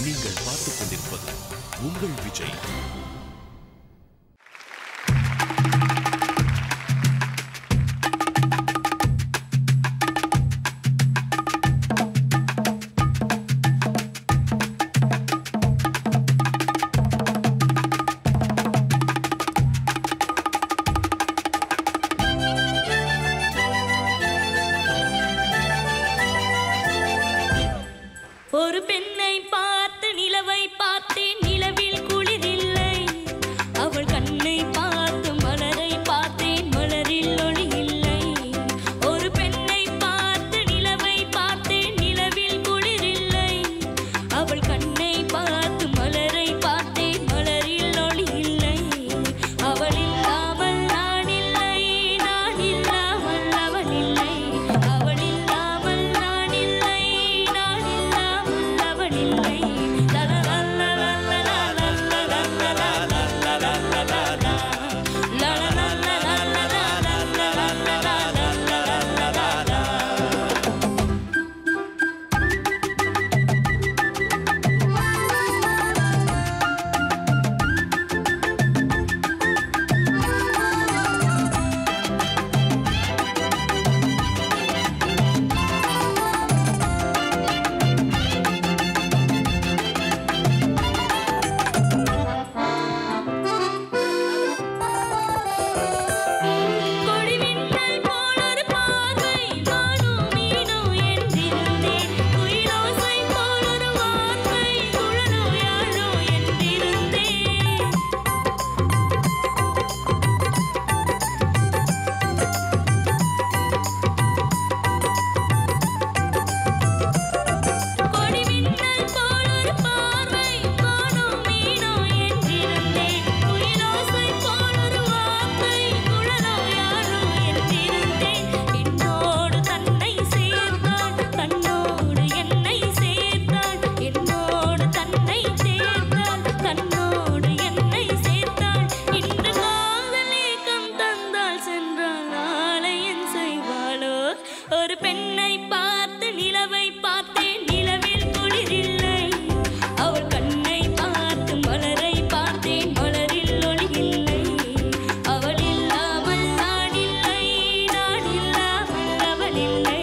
நீங்கள் பார்த்துக் கொண்டிருப்பது உங்கள் விஜய் ஒரு பெண்ணை பார்த்து நிலவை பார்த்தேன் நிலவில் குளிரில்லை அவள் கண்ணை பார்த்து மலரை பார்த்தேன் மலரில் ஒளி இல்லை ஒரு பெண்ணை பார்த்து நிலவை பார்த்தேன் நிலவில் குளிரில்லை அவள் கண்ணை பார்த்து மலரை பார்த்தேன் மலரில் ஒளி இல்லை அவள் இல்லாமல் நான் இல்லை நான் இல்லாமல் அவள் இல்லை அவள் இல்லாமல் நான் இல்லை நான் இல்லாமல் அவள் இல்லை கொடிமின்னல் போலொரு பார்வை வானோ மீனோ என்றிருந்தேன் குயிலோசை போலொரு வார்த்தை குழலோ யாழோ என்றிருந்தேன் கொடிமின்னல் போலொரு பார்வை வானோ மீனோ என்றிருந்தேன் குயிலோசை போலொரு வார்த்தை குழலோ யாழோ என்றிருந்தேன் என்னோடு தன்னை சேர்த்தாள் கண்ணோடு என்னை சேர்த்தாள் என்னோடு தன்னை சேர்த்தாள் கண்ணோடு என்னை சேர்த்தாள் இன்று காதல் ஏக்கம் தந்தாள் சென்றாள் நாளை என் செய்வாளோ ஒரு பெண்ணை பார்த்து நிலவை பார்த்தேன் நிலவில் குளிரில்லை அவள் கண்ணை பார்த்து மலரை பார்த்தேன் மலரில் ஒளி இல்லை அவள் இல்லாமல் நான் இல்லை நான் இல்லாமல் அவள் இல்லை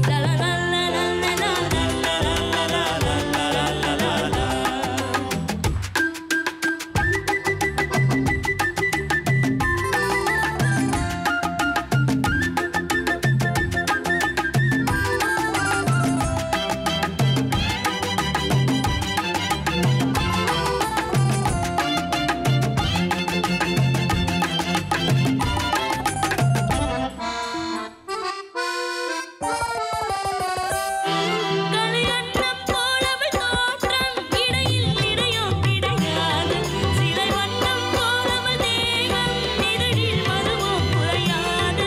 கலையன்னம் போலவள் தோற்றம் இடையில் இடையோ கிடையாது சிலை வண்ணம் போலவள் தேகம் இதழில் மதுவோ குறையாது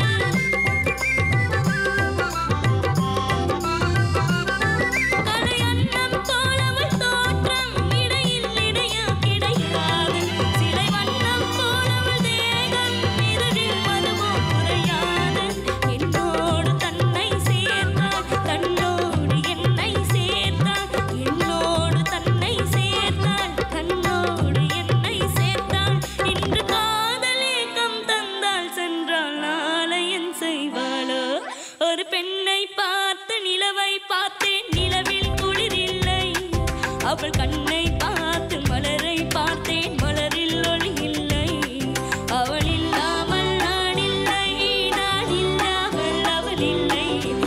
கலையன்னம் போலவள் தோற்றம் இடையில் இடையோ கிடையாது சிலை வண்ணம் போலவள் தேகம் இதழில் மதுவோ குறையாது என்னோடு தன்னை சேர்த்தாள் தன்னோடு என்னை சேர்த்தாள் என்னோடு தன்னை சேர்த்தாள் கண்ணோடு என்னை சேர்த்தாள் இன்று காதலேக்கம் தந்தாள் சென்றாள் நாளை என் செய்வாளோ ஒரு பெண்ணை பார்த்து நிலவை பார்த்தேன் நிலவில் குளிரில்லை அவள் கண்ணை பார்த்து மலரை பார்த்தேன் மலரில் ஒளி இல்லை அவள் இல்லாமல் நான் இல்லை நான் இல்லாமல் அவள் இல்லை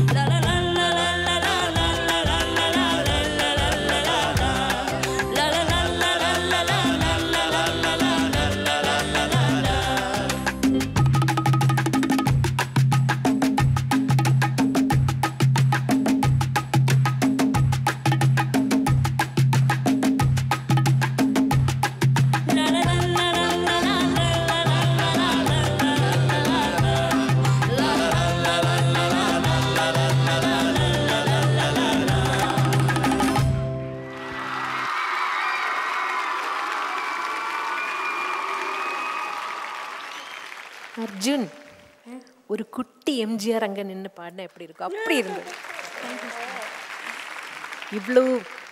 அர்ஜுன் ஒரு குட்டி எம்ஜிஆர் அங்க நின்று பாடினா எப்படி இருக்கும் அப்படி இருந்தது இவ்வளோ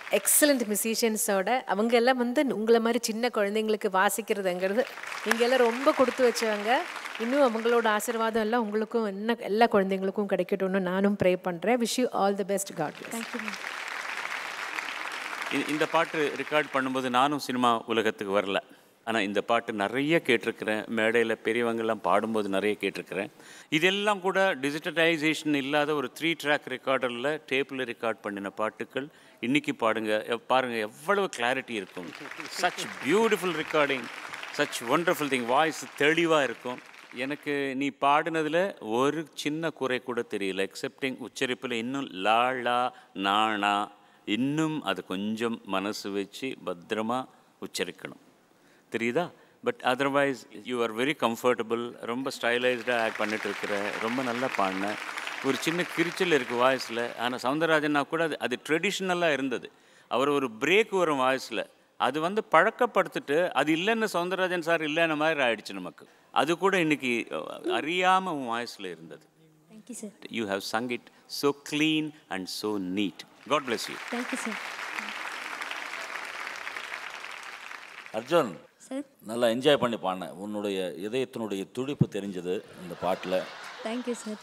எக்ஸலண்ட் மியூசிஷியன்ஸோட அவங்க எல்லாம் வந்து உங்களை மாதிரி சின்ன குழந்தைங்களுக்கு வாசிக்கிறதுங்கிறது நீங்க எல்லாம் ரொம்ப கொடுத்து வச்சவங்க இன்னும் அவங்களோட ஆசீர்வாதம் எல்லாம் உங்களுக்கும் என்ன எல்லா குழந்தைங்களுக்கும் கிடைக்கட்டும்னு நானும் ப்ரே பண்ணுறேன் wish you all the best God thank you ma'am இ- இந்த பாட்டு ரெக்கார்ட் பண்ணும்போது நானும் சினிமா உலகத்துக்கு வரல ஆனால் இந்த பாட்டு நிறைய கேட்டிருக்கிறேன் மேடையில் பெரியவங்கெல்லாம் பாடும்போது நிறைய கேட்டிருக்கிறேன் இதெல்லாம் கூட டிஜிட்டலைசேஷன் இல்லாத ஒரு த்ரீ ட்ராக் ரெக்கார்டரில் டேப்பில் ரெக்கார்ட் பண்ணின பாட்டுக்கள் இன்னைக்கு பாடுங்க எவ்- பாருங்க எவ்வளவு கிளாரிட்டி இருக்கும் such beautiful recording such wonderful thing voice தெளிவாக இருக்கும் எனக்கு நீ பாடினதில் ஒரு சின்ன குறை கூட தெரியல எக்ஸப்டிங் உச்சரிப்பில் இன்னும் லா லா நாணா இன்னும் அது கொஞ்சம் மனசு வச்சு பத்திரமா உச்சரிக்கணும் தெரியுதா but otherwise you are very comfortable ரொம்ப ஸ்டைலைஸ்டாக ஆக்ட் பண்ணிட்டு இருக்கிற ரொம்ப நல்லா பாடின ஒரு சின்ன கிரிச்சல் இருக்குது வாய்ஸில் ஆனால் சவுந்தரராஜன்னா கூட அது அது ட்ரெடிஷ்னலாக இருந்தது அவர் ஒரு பிரேக் வரும் வாய்ஸில் அது வந்து பழக்கப்படுத்திட்டு அது இல்லைன்னு சவுந்தரராஜன் சார் இல்லைன்ன மாதிரி ஆயிடுச்சு நமக்கு அது கூட இன்னைக்கு அறியாமல் உன் வாய்ஸில் இருந்தது thank you sir you have sung it so clean and so neat God bless you thank you sir Arjun sir நல்லா என்ஜாய் பண்ணி பாடினேன் உன்னுடைய இதயத்தினுடைய துடிப்பு தெரிஞ்சது இந்த பாட்டில் தேங்க்யூ சார்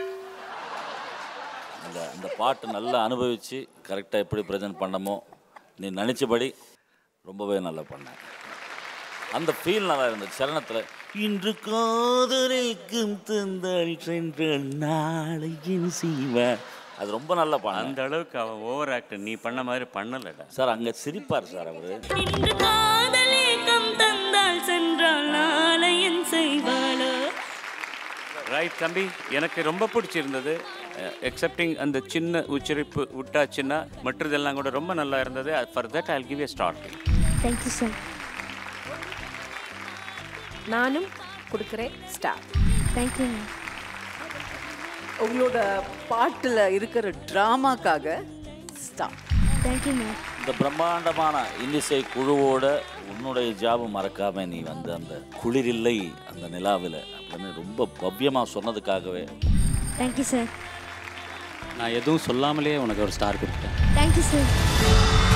அந்த அந்த பாட்டு நல்லா அனுபவித்து கரெக்டாக எப்படி ப்ரெசென்ட் பண்ணமோ நீ நினச்சபடி ரொம்பவே நல்லா பண்ண அந்த ஃபீல் நல்லா இருந்தது சரணத்தில் இன்று காதலிக்கும் தந்தாள் சென்றால் நாளையின் சீவ அது ரொம்ப நல்லா பாடின அந்த அளவுக்கு அவன் ஓவர் ஆக்டர் நீ பண்ண மாதிரி பண்ணலடா சார் அங்கே சிரிப்பார் சார் அவர் இன்று காதலேக்கம் தந்தால் சென்றால் நாளை என் செய்வாளோ ரைட் தம்பி எனக்கு ரொம்ப பிடிச்சிருந்தது எக்ஸப்டிங் அந்த சின்ன உச்சரிப்பு விட்டாச்சுன்னா மற்றதெல்லாம் கூட ரொம்ப நல்லா இருந்தது for that I give a start thank you sir நானும் கொடுக்குறேன் ஸ்டார் தேங்க்யூ மேம் உங்களோட பாட்டில் இருக்கிற ட்ராமாக்காக ஸ்டார் தேங்க்யூ மேம் இந்த பிரம்மாண்டமான இன்னிசை குழுவோட உன்னுடைய ஜாபு மறக்காம நீ வந்து அந்த குளிரில்லை அந்த நிலாவில் அப்படின்னு ரொம்ப பவ்யமாக சொன்னதுக்காகவே தேங்க்யூ சார் நான் எதுவும் சொல்லாமலே உனக்கு ஒரு ஸ்டார் கொடுத்தேன் தேங்க்யூ சார்